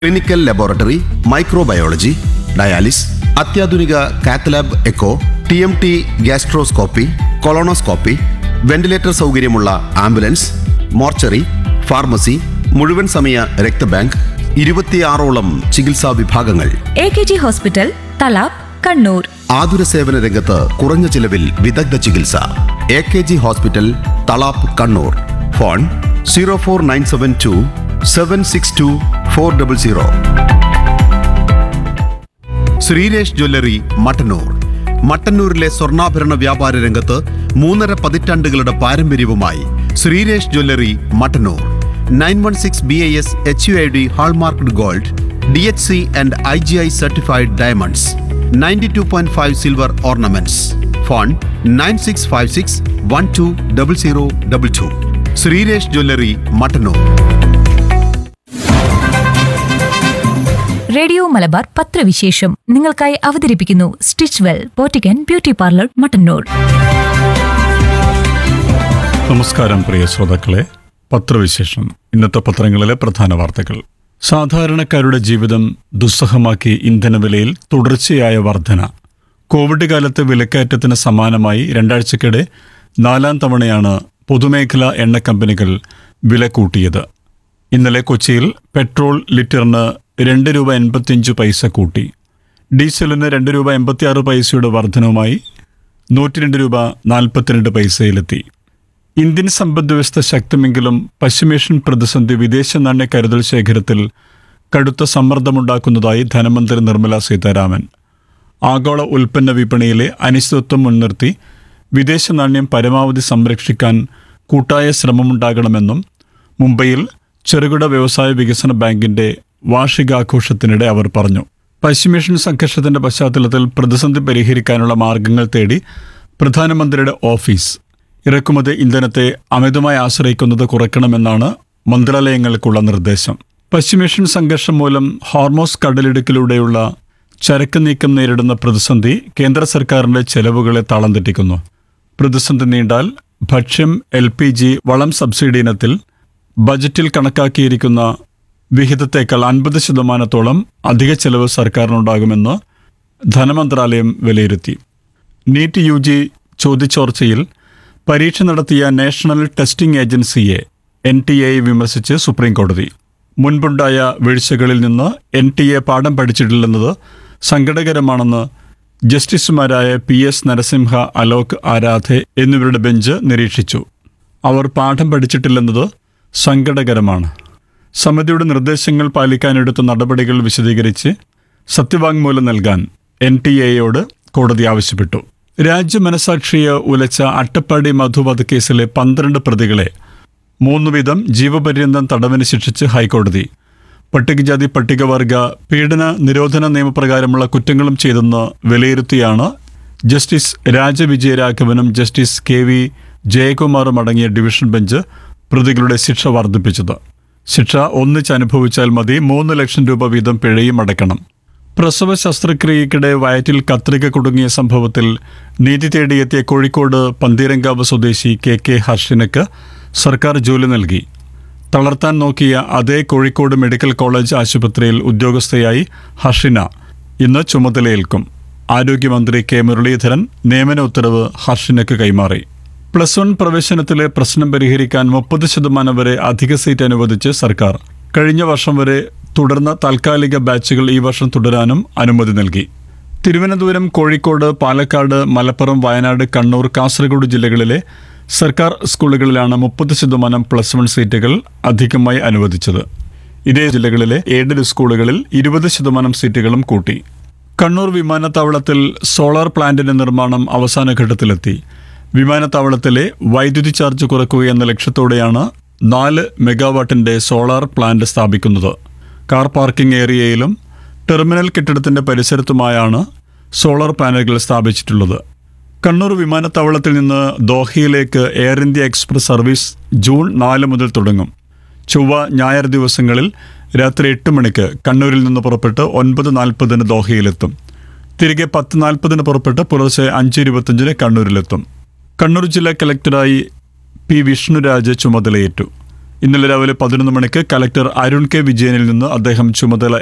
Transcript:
clinical laboratory microbiology dialysis അത്യാധുനിക cath lab echo T M T gastroscopy colonoscopy ventilator സൗകര്യമുള്ള ambulance mortuary pharmacy മുഴുവൻ സമയ രക്തബാങ്ക് ഇരുപത്തിയാറോളം ചികിത്സാ വിഭാഗങ്ങൾ A K G hospital Thalap Kannur ആതുര സേവന രംഗത്ത് കുറഞ്ഞ ചിലവിൽ വിദഗ്ധ ചികിത്സ A K G hospital Thalap Kannur phone zero four nine seven two seven six two four double zero Sreeresh jewellery Mattannur മട്ടന്നൂരിലെ സ്വർണ്ണാഭരണ വ്യാപാര രംഗത്ത് മൂന്നര പതിറ്റാണ്ടുകളുടെ പാരമ്പര്യവുമായി Sreeresh jewellery Mattannur nine one six B I S H U I D hallmarked gold D H C and I G I certified diamonds ninety two point five silver ornaments phone nine six five six one two double zero double two Sreeresh jewellery Mattannur radio Malabar പത്രവിശേഷം നിങ്ങൾക്കായി അവതരിപ്പിക്കുന്നു stitch well Pottikkan beauty parlour Mattannur നമസ്കാരം പ്രിയ ശ്രോതാക്കളെ പത്രവിശേഷം ഇന്നത്തെ പത്രങ്ങളിലെ പ്രധാന വാർത്തകൾ സാധാരണക്കാരുടെ ജീവിതം ദുസ്സഹമാക്കി ഇന്ധനവിലയിൽ തുടർച്ചയായ വർധന കോവിഡ് കാലത്ത് വിലക്കയറ്റത്തിന് സമാനമായി രണ്ടാഴ്ചക്കിടെ നാലാം തവണയാണ് പൊതുമേഖലാ എണ്ണ കമ്പനികൾ വില കൂട്ടിയത് ഇന്നലെ കൊച്ചിയിൽ പെട്രോൾ ലിറ്ററിന് രണ്ട് രൂപ എൺപത്തിയഞ്ച് പൈസ കൂട്ടി ഡീസലിന് രണ്ട് രൂപ എൺപത്തിയാറ് പൈസയുടെ വർധനവുമായി നൂറ്റിരണ്ട് രൂപ നാൽപ്പത്തിരണ്ട് പൈസയിലെത്തി ഇന്ത്യൻ സമ്പദ് വ്യവസ്ഥ ശക്തമെങ്കിലും പശ്ചിമേഷ്യൻ പ്രതിസന്ധി വിദേശ നാണ്യ കരുതൽ ശേഖരത്തിൽ കടുത്ത സമ്മർദ്ദമുണ്ടാക്കുന്നതായി ധനമന്ത്രി നിർമ്മല സീതാരാമൻ ആഗോള ഉൽപ്പന്ന വിപണിയിലെ അനിശ്ചിതത്വം മുൻനിർത്തി വിദേശ നാണ്യം പരമാവധി സംരക്ഷിക്കാൻ കൂട്ടായ ശ്രമമുണ്ടാകണമെന്നും മുംബൈയിൽ ചെറുകിട വ്യവസായ വികസന ബാങ്കിന്റെ വാർഷികാഘോഷത്തിനിടെ അവർ പറഞ്ഞു പശ്ചിമേഷ്യൻ സംഘർഷത്തിന്റെ പശ്ചാത്തലത്തിൽ പ്രതിസന്ധി പരിഹരിക്കാനുള്ള മാർഗങ്ങൾ തേടി പ്രധാനമന്ത്രിയുടെ ഓഫീസ് ഇറക്കുമതി ഇന്ധനത്തെ അമിതമായി ആശ്രയിക്കുന്നത് കുറയ്ക്കണമെന്നാണ് മന്ത്രാലയങ്ങൾക്കുള്ള നിർദ്ദേശം പശ്ചിമേഷ്യൻ സംഘർഷം മൂലം ഹോർമോസ് കടലിടുക്കിലൂടെയുള്ള ചരക്ക് നീക്കം നേരിടുന്ന പ്രതിസന്ധി കേന്ദ്ര സർക്കാരിന്റെ ചെലവുകളെ താളം തെറ്റിക്കുന്നു പ്രതിസന്ധി നീണ്ടാൽ ഭക്ഷ്യം എൽ പി ജി വളം സബ്സിഡി ഇനത്തിൽ ബജറ്റിൽ കണക്കാക്കിയിരിക്കുന്ന വിഹിതത്തേക്കാൾ അൻപത് ശതമാനത്തോളം അധിക ചെലവ് സർക്കാരിനുണ്ടാകുമെന്ന് ധനമന്ത്രാലയം വിലയിരുത്തി നീറ്റ് യു ജി ചോദ്യചോർച്ചയിൽ പരീക്ഷ നടത്തിയ നാഷണൽ ടെസ്റ്റിംഗ് ഏജൻസിയെ എൻ ടി എ വിമർശിച്ച് സുപ്രീം കോടതി മുൻപുണ്ടായ വീഴ്ചകളിൽ നിന്ന് എൻ ടി എ പാഠം പഠിച്ചിട്ടില്ലെന്നത് സങ്കടകരമാണെന്ന് ജസ്റ്റിസുമാരായ പി എസ് നരസിംഹ അലോക് ആരാധെ എന്നിവരുടെ ബെഞ്ച് നിരീക്ഷിച്ചു അവർ പാഠം പഠിച്ചിട്ടില്ലെന്നത് സങ്കടകരമാണ് സമിതിയുടെ നിർദ്ദേശങ്ങൾ പാലിക്കാനെടുത്ത നടപടികൾ വിശദീകരിച്ച് സത്യവാങ്മൂലം നൽകാൻ എൻ ടി എയോട് കോടതി ആവശ്യപ്പെട്ടു രാജ്യമനസാക്ഷിയെ ഉലച്ച അട്ടപ്പാടി മധുവധ കേസിലെ പന്ത്രണ്ട് പ്രതികളെ മൂന്ന് വീതം ജീവപര്യന്തം തടവിന് ശിക്ഷിച്ച് ഹൈക്കോടതി പട്ടികജാതി പട്ടികവർഗ പീഡന നിരോധന നിയമപ്രകാരമുള്ള കുറ്റങ്ങളും ചെയ്തെന്ന് വിലയിരുത്തിയാണ് ജസ്റ്റിസ് രാജവിജയരാഘവനും ജസ്റ്റിസ് കെ വി ജയകുമാറും അടങ്ങിയ ഡിവിഷൻ ബെഞ്ച് പ്രതികളുടെ ശിക്ഷ വർദ്ധിപ്പിച്ചത് ശിക്ഷ ഒന്നിച്ച് അനുഭവിച്ചാൽ മതി മൂന്ന് ലക്ഷം രൂപ വീതം പിഴയും അടയ്ക്കണം പ്രസവ ശസ്ത്രക്രിയയ്ക്കിടെ വയറ്റിൽ കത്രിക കുടുങ്ങിയ സംഭവത്തിൽ നീതി തേടിയെത്തിയ കോഴിക്കോട് പന്തീരങ്കാവ് സ്വദേശി കെ കെ ഹർഷിനക്ക് സർക്കാർ ജോലി നൽകി തളർത്താൻ നോക്കിയ അതേ കോഴിക്കോട് മെഡിക്കൽ കോളേജ് ആശുപത്രിയിൽ ഉദ്യോഗസ്ഥയായി ഹർഷിന ഇന്ന് ചുമതലയേൽക്കും ആരോഗ്യമന്ത്രി കെ മുരളീധരൻ നിയമന ഉത്തരവ് ഹർഷിനക്ക് കൈമാറി പ്ലസ് വൺ പ്രവേശനത്തിലെ പ്രശ്നം പരിഹരിക്കാൻ മുപ്പത് ശതമാനം വരെ അധിക സീറ്റ് അനുവദിച്ച് സർക്കാർ കഴിഞ്ഞ വർഷം വരെ തുടർന്ന താൽക്കാലിക ബാച്ചുകൾ ഈ വർഷം തുടരാനും അനുമതി നൽകി തിരുവനന്തപുരം കോഴിക്കോട് പാലക്കാട് മലപ്പുറം വയനാട് കണ്ണൂർ കാസർഗോഡ് ജില്ലകളിലെ സർക്കാർ സ്കൂളുകളിലാണ് മുപ്പത് ശതമാനം പ്ലസ് വൺ സീറ്റുകൾ അധികമായി അനുവദിച്ചത് ഇതേ ജില്ലകളിലെ എയ്ഡഡ് സ്കൂളുകളിൽ ഇരുപത് ശതമാനം സീറ്റുകളും കൂട്ടി കണ്ണൂർ വിമാനത്താവളത്തിൽ സോളാർ പ്ലാന്റിന്റെ നിർമ്മാണം അവസാന ഘട്ടത്തിലെത്തി വിമാനത്താവളത്തിലെ വൈദ്യുതി ചാർജ് കുറയ്ക്കുകയെന്ന ലക്ഷ്യത്തോടെയാണ് നാല് മെഗാവാട്ടിന്റെ സോളാർ പ്ലാന്റ് സ്ഥാപിക്കുന്നത് കാർ പാർക്കിംഗ് ഏരിയയിലും ടെർമിനൽ കെട്ടിടത്തിന്റെ പരിസരത്തുമായാണ് സോളാർ പാനലുകൾ സ്ഥാപിച്ചിട്ടുള്ളത് കണ്ണൂർ വിമാനത്താവളത്തിൽ നിന്ന് ദോഹയിലേക്ക് Air India Express service June നാല് മുതൽ തുടങ്ങും ചൊവ്വ ഞായർ ദിവസങ്ങളിൽ രാത്രി എട്ട് മണിക്ക് കണ്ണൂരിൽ നിന്ന് പുറപ്പെട്ട് ഒൻപത് നാൽപ്പതിന് ദോഹയിലെത്തും തിരികെ പത്ത് നാൽപ്പതിന് പുറപ്പെട്ട് പുലർച്ചെ അഞ്ച് ഇരുപത്തഞ്ചിന് കണ്ണൂരിലെത്തും കണ്ണൂർ ജില്ലാ കലക്ടറായി പി വിഷ്ണുരാജ് ചുമതലയേറ്റു ഇന്നലെ രാവിലെ പതിനൊന്ന് മണിക്ക് കലക്ടർ അരുൺ കെ വിജയനിൽ നിന്ന് അദ്ദേഹം ചുമതല